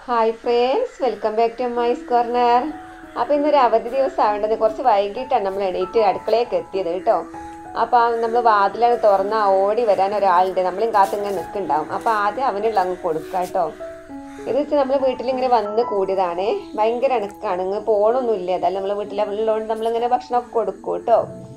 hi friends welcome back to Mai's corner അപ്പോൾ ഇന്നൊരു അവധി ദിവസം ആവേണ്ടത് കുറച്ച് വൈകിട്ടാണ് നമ്മൾ എണീറ്റ് അടുക്കളയൊക്കെ എത്തിയത് കേട്ടോ അപ്പോൾ നമ്മൾ വാതിലാണ് തുറന്ന ഓടി വരാൻ ഒരാളുണ്ട് നമ്മളും കാത്തിങ്ങനെ നിൽക്കുന്നുണ്ടാവും അപ്പോൾ ആദ്യം അവനുള്ള അങ്ങ് കൊടുക്കുക കേട്ടോ ഇത് വെച്ച് നമ്മൾ വീട്ടിലിങ്ങനെ വന്ന് കൂടിയതാണ് ഭയങ്കര അണുക്കാണ് ഇങ്ങ് പോകണമൊന്നുമില്ല അതല്ല നമ്മൾ വീട്ടിലുള്ളതുകൊണ്ട് നമ്മളിങ്ങനെ ഭക്ഷണമൊക്കെ കൊടുക്കും കേട്ടോ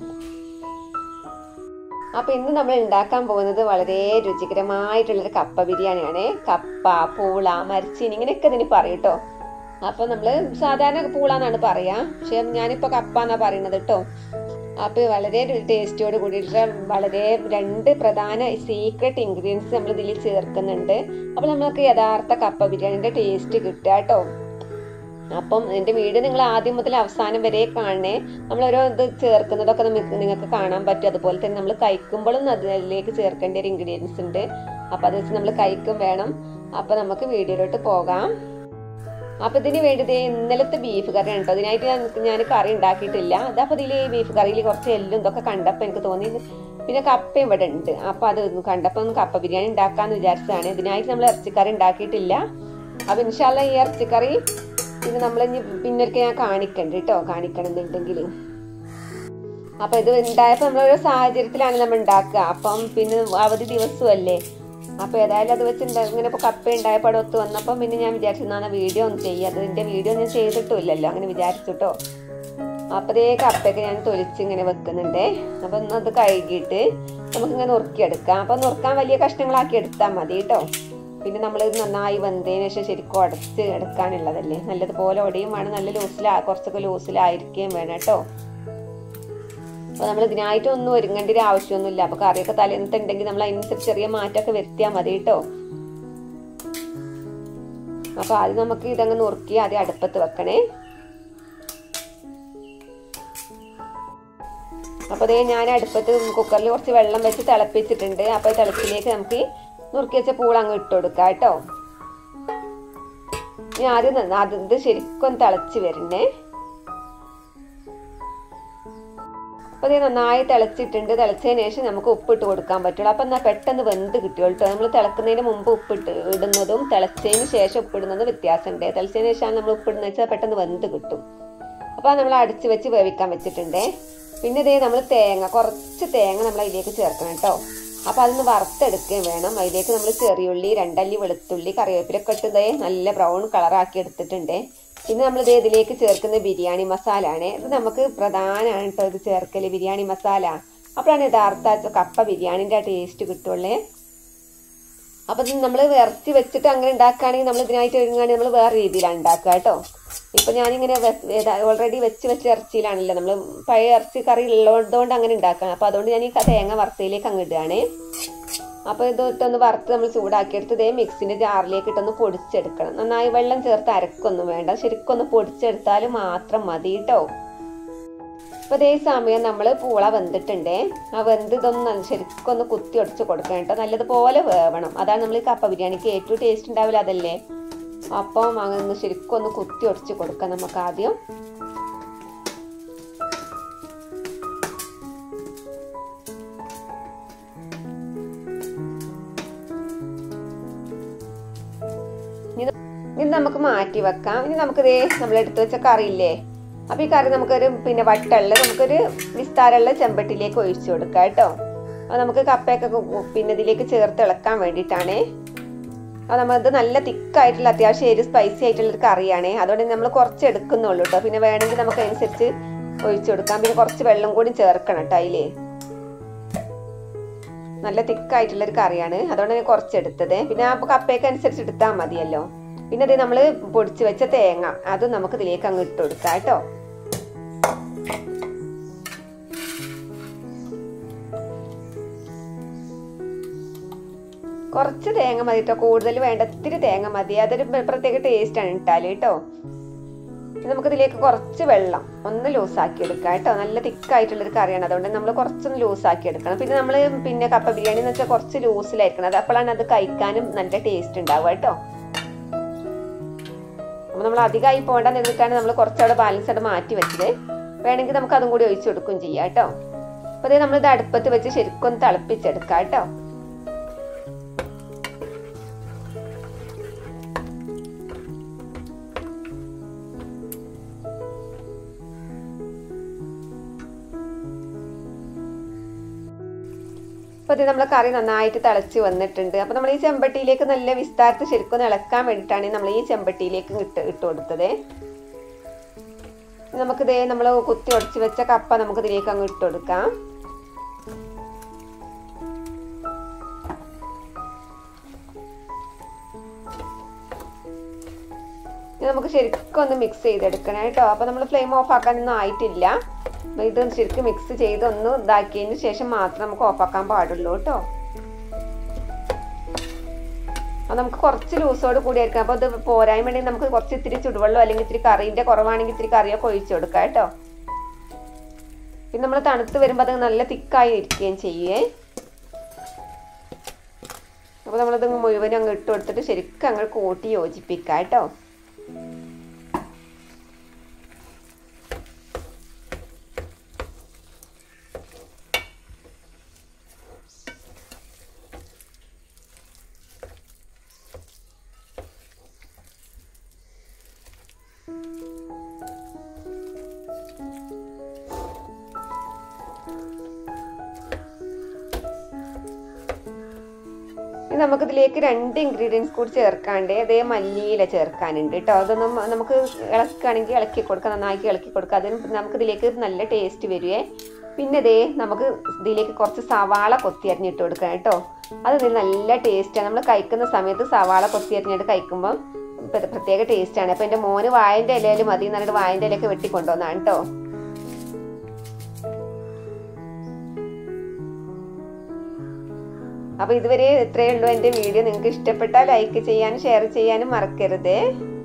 അപ്പൊ ഇന്ന് നമ്മൾ ഉണ്ടാക്കാൻ പോകുന്നത് വളരെ രുചികരമായിട്ടുള്ളൊരു കപ്പ ബിരിയാണിയാണ് കപ്പ പൂള മരിച്ചീനി ഇങ്ങനെയൊക്കെ ഇതിന് പറയും കേട്ടോ അപ്പൊ നമ്മള് സാധാരണ പൂള എന്നാണ് പറയാ പക്ഷെ ഞാനിപ്പോ കപ്പ എന്നാ പറയുന്നത് കേട്ടോ അപ്പൊ വളരെ ടേസ്റ്റോട് കൂടിയിട്ട് വളരെ രണ്ട് പ്രധാന സീക്രട്ട് ഇൻഗ്രീഡിയൻസ് നമ്മൾ ഇതിൽ ചേർക്കുന്നുണ്ട് അപ്പൊ നമ്മൾക്ക് യഥാർത്ഥ കപ്പ ബിരിയാണിന്റെ ടേസ്റ്റ് കിട്ടുക കേട്ടോ അപ്പം എൻ്റെ വീഡിയോ നിങ്ങൾ ആദ്യം മുതൽ അവസാനം വരെ കാണണേ നമ്മൾ ഓരോ ഇത് ചേർക്കുന്നതൊക്കെ നമുക്ക് നിങ്ങൾക്ക് കാണാൻ പറ്റും അതുപോലെ തന്നെ നമ്മൾ കഴിക്കുമ്പോഴും അതിലേക്ക് ചേർക്കേണ്ട ഒരു ഇൻഗ്രീഡിയൻസ് ഉണ്ട് അപ്പം അത് വെച്ച് നമ്മൾ കഴിക്കും വേണം അപ്പം നമുക്ക് വീഡിയോയിലോട്ട് പോകാം അപ്പം ഇതിന് വേണ്ടി ഇന്നലത്തെ ബീഫ് കറി കേട്ടോ അതിനായിട്ട് ഞാൻ ഞാൻ കറി ഉണ്ടാക്കിയിട്ടില്ല അതപ്പോൾ ഇതിൽ ബീഫ് കറിയിൽ കുറച്ച് എല്ലും ഇതൊക്കെ കണ്ടപ്പോൾ എനിക്ക് തോന്നി പിന്നെ കപ്പയും ഇവിടെ ഉണ്ട് അപ്പോൾ അത് കണ്ടപ്പോൾ ഒന്ന് കപ്പ ബിരിയാണി ഉണ്ടാക്കാമെന്ന് വിചാരിച്ചതാണ് ഇതിനായിട്ട് നമ്മൾ ഇറച്ചിക്കറി ഉണ്ടാക്കിയിട്ടില്ല അപ്പം ഇൻഷാല്ല ഈ ഇറച്ചിക്കറി പിന്നെ നമ്മൾ ഇനി പിന്നൊരിക്കൽ ഞാൻ കാണിക്കണ്ട കേട്ടോ കാണിക്കണം എന്നുണ്ടെങ്കിൽ അപ്പൊ ഇത് ഉണ്ടായപ്പോൾ നമ്മളൊരു സാഹചര്യത്തിലാണ് നമ്മൾ ഉണ്ടാക്കുക അപ്പം പിന്നെ അവധി ദിവസമല്ലേ അപ്പൊ ഏതായാലും അത് വെച്ച് ഇങ്ങനെ ഇപ്പൊ കപ്പ ഉണ്ടായപ്പോൾ അവിടെ ഒത്ത് വന്നപ്പം പിന്നെ ഞാൻ വിചാരിച്ചിരുന്നാണ് വീഡിയോ ഒന്ന് ചെയ്യുക അതിന്റെ വീഡിയോ ഞാൻ ചെയ്തിട്ടില്ലല്ലോ അങ്ങനെ വിചാരിച്ചിട്ടോ അപ്പതേ കപ്പയൊക്കെ ഞാൻ തൊലിച്ച് ഇങ്ങനെ വെക്കുന്നുണ്ട് അപ്പൊ ഒന്ന് അത് കഴുകിയിട്ട് നമുക്കിങ്ങനെ നുറുക്കിയെടുക്കാം അപ്പൊ നുറുക്കാൻ വലിയ കഷ്ണങ്ങളാക്കി എടുത്താൽ മതി കേട്ടോ പിന്നെ നമ്മൾ ഇത് നന്നായി വെന്തതിന് ശേഷം ശരിക്കും ഉടച്ച് എടുക്കാനുള്ളതല്ലേ നല്ലതുപോലെ ഒടിയും വേണം നല്ല ലൂസിലാ കുറച്ചൊക്കെ ലൂസിലായിരിക്കുകയും വേണം കേട്ടോ അപ്പോൾ നമ്മൾ ഇതിനായിട്ട് ഒന്നും ഒരുങ്ങേണ്ട ഒരു ആവശ്യമൊന്നുമില്ല അപ്പോൾ കറിയൊക്കെ തലേന്നത്തെ ഉണ്ടെങ്കിൽ നമ്മൾ അതിനനുസരിച്ച് ചെറിയ മാറ്റമൊക്കെ വരുത്തിയാൽ മതി കേട്ടോ അപ്പോൾ ആദ്യം നമുക്ക് ഇതങ്ങ് നുറുക്കി ആദ്യം അടുപ്പത്ത് വെക്കണേ അപ്പോൾ അതേ ഞാൻ അടുപ്പത്ത് കുക്കറിൽ കുറച്ച് വെള്ളം വെച്ച് തിളപ്പിച്ചിട്ടുണ്ട് അപ്പോൾ തിളപ്പിലേക്ക് നമുക്ക് നുറുക്കി വെച്ച പൂള അങ്ങ് ഇട്ട് കൊടുക്കാം കേട്ടോ ഞാൻ ആദ്യം അത് ഇത് ശരിക്കും തിളച്ച് വരണേ അപ്പോൾ ഇത് നന്നായി തിളച്ചിട്ടുണ്ട് തിളച്ചതിന് ശേഷം നമുക്ക് ഉപ്പിട്ട് കൊടുക്കാൻ പറ്റുള്ളൂ അപ്പം എന്നാൽ പെട്ടെന്ന് വെന്ത് കിട്ടുള്ളൂ കേട്ടോ നമ്മൾ തിളക്കുന്നതിന് മുമ്പ് ഉപ്പിട്ട് ഇടുന്നതും തിളച്ചതിന് ശേഷം ഉപ്പിടുന്നതും വ്യത്യാസമുണ്ട് തിളച്ചതിന് ശേഷമാണ് നമ്മൾ ഉപ്പിടുന്നത് വെച്ചാൽ പെട്ടെന്ന് വെന്ത് കിട്ടും അപ്പോൾ നമ്മൾ അടിച്ച് വെച്ച് വേവിക്കാൻ വെച്ചിട്ടുണ്ട് പിന്നെ ഇതേ നമ്മൾ തേങ്ങ കുറച്ച് തേങ്ങ നമ്മൾ അതിലേക്ക് ചേർക്കണം കേട്ടോ അപ്പോൾ അതൊന്ന് വറുത്തെടുക്കുകയും വേണം അതിലേക്ക് നമ്മൾ ചെറിയുള്ളി രണ്ടല്ലി വെളുത്തുള്ളി കറിവേപ്പിലൊക്കെ ഇട്ടതേ നല്ല ബ്രൗൺ കളറാക്കി എടുത്തിട്ടുണ്ട് പിന്നെ നമ്മൾ ഇത് ഇതിലേക്ക് ചേർക്കുന്ന ബിരിയാണി മസാല ആണ് ഇത് നമുക്ക് പ്രധാനമാണ് കേട്ടോ ഇത് ചേർക്കൽ ബിരിയാണി മസാല അപ്പോഴാണ് യഥാർത്ഥ കപ്പ ബിരിയാണിൻ്റെ ടേസ്റ്റ് കിട്ടുള്ളേ അപ്പം ഇത് നമ്മൾ ഇറച്ചി വെച്ചിട്ട് അങ്ങനെ ഉണ്ടാക്കുകയാണെങ്കിൽ നമ്മൾ ഇതിനായിട്ട് ഒരുങ്ങുകയാണെങ്കിൽ നമ്മൾ വേറെ രീതിയിലാണ് ഉണ്ടാക്കുക കേട്ടോ ഇപ്പം ഞാനിങ്ങനെ ഓൾറെഡി വെച്ച് വെച്ച ഇറച്ചിയിലാണല്ലോ നമ്മൾ പഴയ ഇറച്ചി കറി ഉള്ളതുകൊണ്ട് അങ്ങനെ ഉണ്ടാക്കണം അപ്പോൾ അതുകൊണ്ട് ഞാൻ ഈ തേങ്ങ വറുത്തയിലേക്ക് അങ്ങ് ഇടുകയാണ് അപ്പോൾ ഇത് ഇട്ടൊന്ന് വറുത്ത് നമ്മൾ ചൂടാക്കിയെടുത്ത് ഇതേ മിക്സിൻ്റെ ജാറിലേക്ക് ഇട്ടൊന്ന് പൊടിച്ചെടുക്കണം നന്നായി വെള്ളം ചേർത്ത് അരക്കൊന്നും വേണ്ട ശരിക്കും ഒന്ന് പൊടിച്ചെടുത്താൽ മാത്രം മതി കേട്ടോ അപ്പോൾ ഇതേ സമയം നമ്മൾ പൂള വെന്തിട്ടുണ്ടേ ആ വെന്ത് ഇതൊന്ന് ശരിക്കും ഒന്ന് കുത്തി ഒടിച്ച് കൊടുക്കണം കേട്ടോ നല്ലതുപോലെ വേവണം അതാണ് നമ്മൾ ഈ കപ്പ ബിരിയാണിക്ക് ഏറ്റവും ടേസ്റ്റ് ഉണ്ടാവില്ല അതല്ലേ അപ്പം അങ്ങനെ ശരിക്കും ഒന്ന് കുത്തി ഒടിച്ച് കൊടുക്കാം നമുക്ക് ആദ്യം ഇത് നമുക്ക് മാറ്റി വെക്കാം ഇനി നമുക്കിതേ നമ്മൾ എടുത്തു വെച്ച കറിയില്ലേ അപ്പൊ ഈ കറി നമുക്കൊരു പിന്നെ വട്ടള്ള നമുക്കൊരു വിസ്താരമുള്ള ചെമ്പട്ടിലേക്ക് ഒഴിച്ചു കൊടുക്കാം കേട്ടോ അത് നമുക്ക് കപ്പയൊക്കെ പിന്നെ ഇതിലേക്ക് ചേർത്ത് ഇളക്കാൻ വേണ്ടിയിട്ടാണേ അത് നമ്മളിത് നല്ല തിക്കായിട്ടുള്ള അത്യാവശ്യം എരി സ്പൈസി ആയിട്ടുള്ള ഒരു കറിയാണ് അതുകൊണ്ട് നമ്മൾ കുറച്ച് എടുക്കുന്നുള്ളൂ കേട്ടോ പിന്നെ വേണമെങ്കിൽ നമുക്ക് അതിനനുസരിച്ച് ഒഴിച്ചു കൊടുക്കാം പിന്നെ കുറച്ച് വെള്ളം കൂടി ചേർക്കണം കേട്ടോ അതില് നല്ല തിക്കായിട്ടുള്ള ഒരു കറിയാണ് അതുകൊണ്ട് ഞാൻ കുറച്ച് എടുത്തത് പിന്നെ ആ കപ്പയൊക്കെ അനുസരിച്ച് എടുത്താൽ മതിയല്ലോ പിന്നെ ഇത് നമ്മൾ പൊടിച്ച് വെച്ച തേങ്ങ അത് നമുക്ക് ഇതിലേക്ക് അങ്ങ് ഇട്ട് കൊടുക്കാം കേട്ടോ കുറച്ച് തേങ്ങ മതി കേട്ടോ കൂടുതൽ വേണ്ട ഇത്തിരി തേങ്ങ മതി അതൊരു പ്രത്യേക ടേസ്റ്റ് ആണ് ഇട്ടാല് കേട്ടോ നമുക്ക് ഇതിലേക്ക് കുറച്ച് വെള്ളം ഒന്ന് ലൂസാക്കി എടുക്കാം കേട്ടോ നല്ല തിക്കായിട്ടുള്ളൊരു കറിയാണ് അതുകൊണ്ട് നമ്മൾ കുറച്ചൊന്ന് ലൂസാക്കി എടുക്കണം പിന്നെ നമ്മൾ പിന്നെ കപ്പ ബിരിയാണി എന്ന് വെച്ചാൽ കുറച്ച് ലൂസിലായിരിക്കണം അത് അപ്പോഴാണ് അത് കഴിക്കാനും നല്ല ടേസ്റ്റ് ഉണ്ടാവുക കേട്ടോ അപ്പോൾ നമ്മൾ അധികമായി പോകേണ്ട നിന്നിട്ടാണ് നമ്മൾ കുറച്ചവിടെ ബാലൻസ് അവിടെ മാറ്റി വെച്ചത് വേണമെങ്കിൽ നമുക്ക് അതും കൂടി ഒഴിച്ചു കൊടുക്കുകയും ചെയ്യാം കേട്ടോ അപ്പോൾ അതേ നമ്മളിത് അടുപ്പത്ത് വെച്ച് ശരിക്കും ഒന്ന് തിളപ്പിച്ചെടുക്കാം കേട്ടോ അപ്പോൾ ഇത് നമ്മളെ കറി നന്നായിട്ട് തിളച്ച് വന്നിട്ടുണ്ട് അപ്പോൾ നമ്മൾ ഈ ചെമ്പട്ടിയിലേക്ക് നല്ല വിസ്താരത്തിൽ ശരിക്കും ഒന്ന് ഇളക്കാൻ വേണ്ടിയിട്ടാണ് നമ്മൾ ഈ ചെമ്പട്ടിയിലേക്ക് ഇട്ട് ഇട്ട് കൊടുത്തത് നമുക്കിതേ നമ്മൾ കുത്തി ഉടച്ച് വെച്ച കപ്പ നമുക്ക് ഇതിലേക്ക് അങ്ങ് ഇട്ട് കൊടുക്കാം ഇത് നമുക്ക് ശരിക്കും ഒന്ന് മിക്സ് ചെയ്തെടുക്കണം കേട്ടോ അപ്പോൾ നമ്മൾ ഫ്ലെയിം ഓഫ് ആക്കാനൊന്നും ആയിട്ടില്ല ഇത് ശരിക്കും മിക്സ് ചെയ്ത് ഒന്ന് ഇതാക്കിയതിന് ശേഷം മാത്രം നമുക്ക് ഓഫ് ആക്കാൻ പാടുള്ളൂ കേട്ടോ അത് നമുക്ക് കുറച്ച് ലൂസോട് കൂടി ആയിരിക്കും അപ്പോൾ ഇത് പോരാൻ വേണ്ടി നമുക്ക് കുറച്ച് ഇത്തിരി ചുടുവെള്ളം അല്ലെങ്കിൽ ഇത്തിരി കറീൻ്റെ കുറവാണെങ്കിൽ ഇത്തിരി കറിയൊക്കെ ഒഴിച്ചു കൊടുക്കാം കേട്ടോ പിന്നെ നമ്മൾ തണുത്ത് വരുമ്പോൾ അത് നല്ല തിക്കായി ഇരിക്കുകയും ചെയ്യേ അപ്പോൾ നമ്മളത് മുഴുവനും അങ്ങ് ഇട്ട് കൊടുത്തിട്ട് ശരിക്കും അങ്ങ് കൂട്ടി യോജിപ്പിക്കാം കേട്ടോ ഇനി നമുക്കിതിലേക്ക് രണ്ട് ഇൻഗ്രീഡിയൻസ് കൂടി ചേർക്കാണ്ട് അതേ മല്ലിയില ചേർക്കാനുണ്ട് കേട്ടോ അതൊന്നും നമുക്ക് ഇളക്കുകയാണെങ്കിൽ ഇളക്കി കൊടുക്കാം നന്നാക്കി ഇളക്കി കൊടുക്കാം അതിന് നമുക്കിതിലേക്ക് നല്ല ടേസ്റ്റ് വരുവേ പിന്നെ ഇതേ നമുക്ക് ഇതിലേക്ക് കുറച്ച് സവാള കൊത്തി അരിഞ്ഞിട്ട് കൊടുക്കാം കേട്ടോ അത് ഇതിൽ നല്ല ടേസ്റ്റാണ് നമ്മൾ കഴിക്കുന്ന സമയത്ത് സവാള കൊത്തി അരിഞ്ഞിട്ട് കഴിക്കുമ്പം പ്രത്യേക ടേസ്റ്റാണ് അപ്പോൾ എൻ്റെ മോന് വായൻ്റെ ഇലയിൽ മതി എന്നിട്ട് വായൻ്റെ ഇലയൊക്കെ വെട്ടിക്കൊണ്ടുവന്നാണ് കേട്ടോ അപ്പോൾ ഇതുവരെ ഇത്രയേ ഉള്ളൂ എൻ്റെ വീഡിയോ നിങ്ങൾക്ക് ഇഷ്ടപ്പെട്ടാൽ ലൈക്ക് ചെയ്യാനും ഷെയർ ചെയ്യാനും മറക്കരുത്